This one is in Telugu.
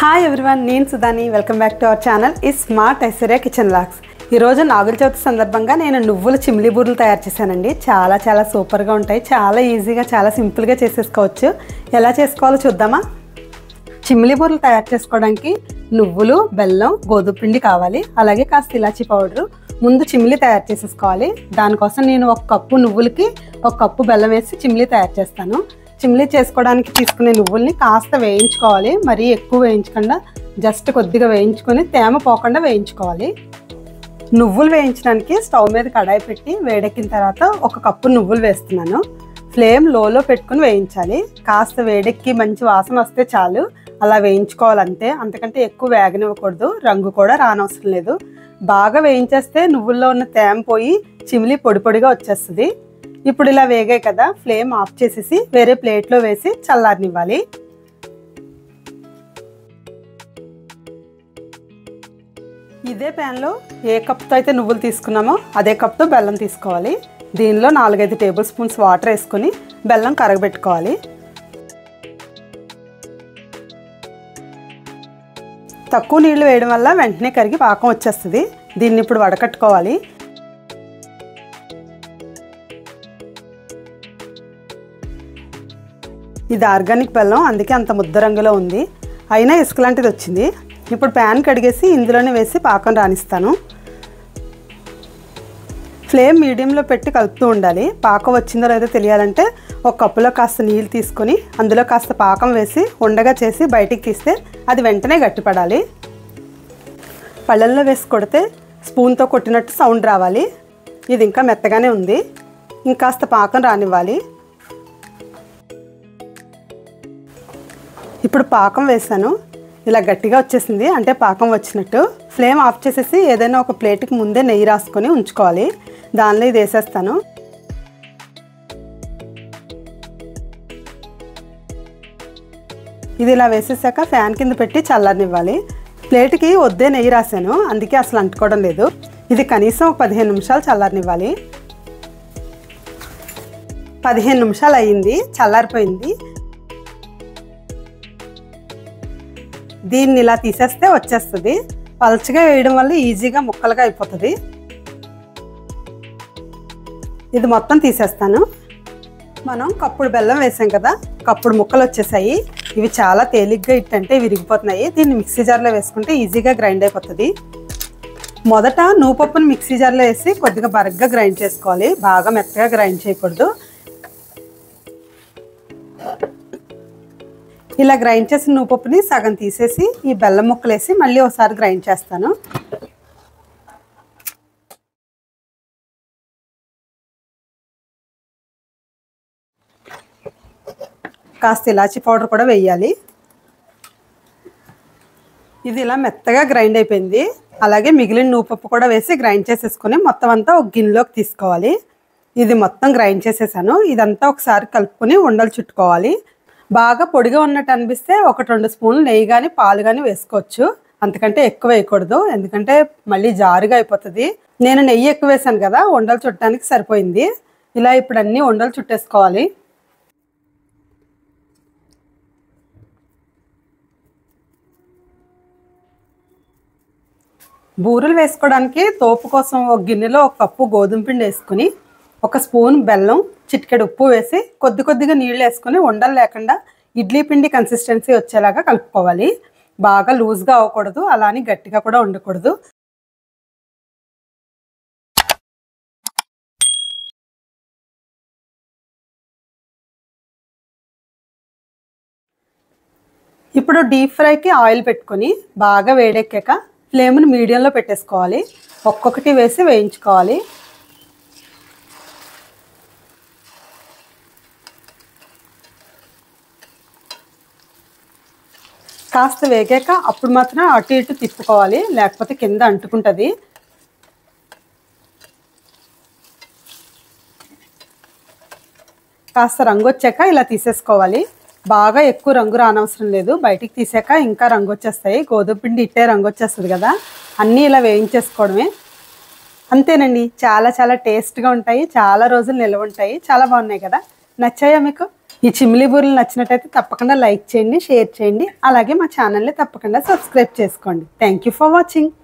హాయ్ ఎవ్రీవన్ నేను సుధాని welcome back to our channel ఈ స్మార్ట్ ఐశ్వర్య కిచెన్ లాక్స్ ఈరోజు నాగుల చవితి సందర్భంగా నేను నువ్వుల చిమ్లీ బూరెలు తయారు చేశానండి చాలా చాలా సూపర్గా ఉంటాయి చాలా ఈజీగా చాలా సింపుల్గా చేసేసుకోవచ్చు ఎలా చేసుకోవాలో చూద్దామా చిమ్లీ బూరెలు తయారు చేసుకోవడానికి నువ్వులు బెల్లం గోధుమ పిండి కావాలి అలాగే కాస్త ఇలాచీ పౌడర్ ముందు చిమ్లీ తయారు చేసేసుకోవాలి దానికోసం నేను ఒక కప్పు నువ్వులకి ఒక కప్పు బెల్లం వేసి చిమ్లీ తయారు చేస్తాను చిమ్లీ చేసుకోవడానికి తీసుకునే నువ్వుల్ని కాస్త వేయించుకోవాలి మరీ ఎక్కువ వేయించకుండా జస్ట్ కొద్దిగా వేయించుకొని తేమ పోకుండా వేయించుకోవాలి నువ్వులు వేయించడానికి స్టవ్ మీద కడాయి పెట్టి వేడెక్కిన తర్వాత ఒక కప్పు నువ్వులు వేస్తున్నాను ఫ్లేమ్ లోలో పెట్టుకుని వేయించాలి కాస్త వేడెక్కి మంచి వాసన వస్తే చాలు అలా వేయించుకోవాలంతే అంతకంటే ఎక్కువ వేగనివ్వకూడదు రంగు కూడా రానవసరం లేదు బాగా వేయించేస్తే నువ్వుల్లో ఉన్న తేమ పోయి చిమిలి పొడి పొడిగా వచ్చేస్తుంది ఇప్పుడు ఇలా వేగాయి కదా ఫ్లేమ్ ఆఫ్ చేసేసి వేరే ప్లేట్లో వేసి చల్లారనివ్వాలి ఇదే ప్యాన్లో ఏ కప్తో అయితే నువ్వులు తీసుకున్నామో అదే కప్తో బెల్లం తీసుకోవాలి దీనిలో నాలుగైదు టేబుల్ స్పూన్స్ వాటర్ వేసుకొని బెల్లం కరగబెట్టుకోవాలి తక్కువ నీళ్లు వేయడం వల్ల వెంటనే కరిగి పాకం వచ్చేస్తుంది దీన్ని ఇప్పుడు వడకట్టుకోవాలి ఇది ఆర్గానిక్ బెల్లం అందుకే అంత ముద్ద రంగులో ఉంది అయినా ఇసుక లాంటిది వచ్చింది ఇప్పుడు ప్యాన్ కడిగేసి ఇందులోనే వేసి పాకం రాణిస్తాను ఫ్లేమ్ మీడియంలో పెట్టి కలుపుతూ ఉండాలి పాకం వచ్చిందో లేదో తెలియాలంటే ఒక కప్పులో కాస్త నీళ్ళు తీసుకొని అందులో కాస్త పాకం వేసి ఉండగా చేసి బయటికి తీస్తే అది వెంటనే గట్టిపడాలి పళ్ళల్లో వేసి కొడితే స్పూన్తో కొట్టినట్టు సౌండ్ రావాలి ఇది ఇంకా మెత్తగానే ఉంది ఇంకాస్త పాకం రానివ్వాలి ఇప్పుడు పాకం వేసాను ఇలా గట్టిగా వచ్చేసింది అంటే పాకం వచ్చినట్టు ఫ్లేమ్ ఆఫ్ చేసేసి ఏదైనా ఒక ప్లేట్కి ముందే నెయ్యి రాసుకొని ఉంచుకోవాలి దానిలో ఇది వేసేస్తాను ఇది ఇలా వేసేసాక ఫ్యాన్ కింద పెట్టి చల్లారనివ్వాలి ప్లేట్కి వద్దే నెయ్యి రాశాను అందుకే అసలు అంటుకోవడం లేదు ఇది కనీసం ఒక పదిహేను నిమిషాలు చల్లారనివ్వాలి పదిహేను నిమిషాలు అయ్యింది చల్లారిపోయింది దీన్ని ఇలా తీసేస్తే వచ్చేస్తుంది పలచగా వేయడం వల్ల ఈజీగా ముక్కలుగా అయిపోతుంది ఇది మొత్తం తీసేస్తాను మనం కప్పుడు బెల్లం వేసాం కదా కప్పుడు ముక్కలు వచ్చేసాయి ఇవి చాలా తేలిగ్గా ఇట్టంటే విరిగిపోతున్నాయి దీన్ని మిక్సీ జార్లో వేసుకుంటే ఈజీగా గ్రైండ్ అయిపోతుంది మొదట నూపప్పును మిక్సీ జార్లో వేసి కొద్దిగా బరగ్గా గ్రైండ్ చేసుకోవాలి బాగా మెత్తగా గ్రైండ్ చేయకూడదు ఇలా గ్రైండ్ చేసిన నూపప్పుని సగం తీసేసి ఈ బెల్లం ముక్కలు వేసి మళ్ళీ ఒకసారి గ్రైండ్ చేస్తాను కాస్త ఇలాచి పౌడర్ కూడా వేయాలి ఇది ఇలా మెత్తగా గ్రైండ్ అయిపోయింది అలాగే మిగిలిన నూపప్పు కూడా వేసి గ్రైండ్ చేసేసుకొని మొత్తం అంతా ఒక గిన్నెలోకి తీసుకోవాలి ఇది మొత్తం గ్రైండ్ చేసేసాను ఇదంతా ఒకసారి కలుపుకొని ఉండలు చుట్టుకోవాలి బాగా పొడిగా ఉన్నట్టు అనిపిస్తే ఒకటి రెండు స్పూన్లు నెయ్యి కానీ పాలు కానీ వేసుకోవచ్చు అంతకంటే ఎక్కువ వేయకూడదు ఎందుకంటే మళ్ళీ జారుగా అయిపోతుంది నేను నెయ్యి ఎక్కువ వేసాను కదా ఉండలు చుట్టడానికి సరిపోయింది ఇలా ఇప్పుడు అన్నీ ఉండలు చుట్టేసుకోవాలి బూరెలు వేసుకోవడానికి తోపు కోసం ఒక గిన్నెలో ఒక కప్పు గోధుమ పిండి వేసుకుని ఒక స్పూన్ బెల్లం చిటికెడు ఉప్పు వేసి కొద్ది కొద్దిగా నీళ్ళు వేసుకొని ఉండలు లేకుండా ఇడ్లీ పిండి కన్సిస్టెన్సీ వచ్చేలాగా కలుపుకోవాలి బాగా లూజ్గా అవ్వకూడదు అలానే గట్టిగా కూడా ఉండకూడదు ఇప్పుడు డీప్ ఫ్రైకి ఆయిల్ పెట్టుకొని బాగా వేడెక్కాక ఫ్లేమ్ని మీడియంలో పెట్టేసుకోవాలి ఒక్కొక్కటి వేసి వేయించుకోవాలి కాస్త వేగాక అప్పుడు మాత్రం అటు ఇటు తిప్పుకోవాలి లేకపోతే కింద అంటుకుంటుంది కాస్త రంగు వచ్చాక ఇలా తీసేసుకోవాలి బాగా ఎక్కువ రంగు రానవసరం లేదు బయటికి తీసాక ఇంకా రంగు వచ్చేస్తాయి గోధుమ పిండి ఇట్టే రంగు వచ్చేస్తుంది కదా అన్నీ ఇలా వేయించేసుకోవడమే అంతేనండి చాలా చాలా టేస్ట్గా ఉంటాయి చాలా రోజులు నిల్వ ఉంటాయి చాలా బాగున్నాయి కదా నచ్చాయా మీకు ఈ చిమ్లీ బూరెలు నచ్చినట్టయితే తప్పకుండా లైక్ చేయండి షేర్ చేయండి అలాగే మా ఛానల్ని తప్పకుండా సబ్స్క్రైబ్ చేసుకోండి థ్యాంక్ యూ ఫర్ వాచింగ్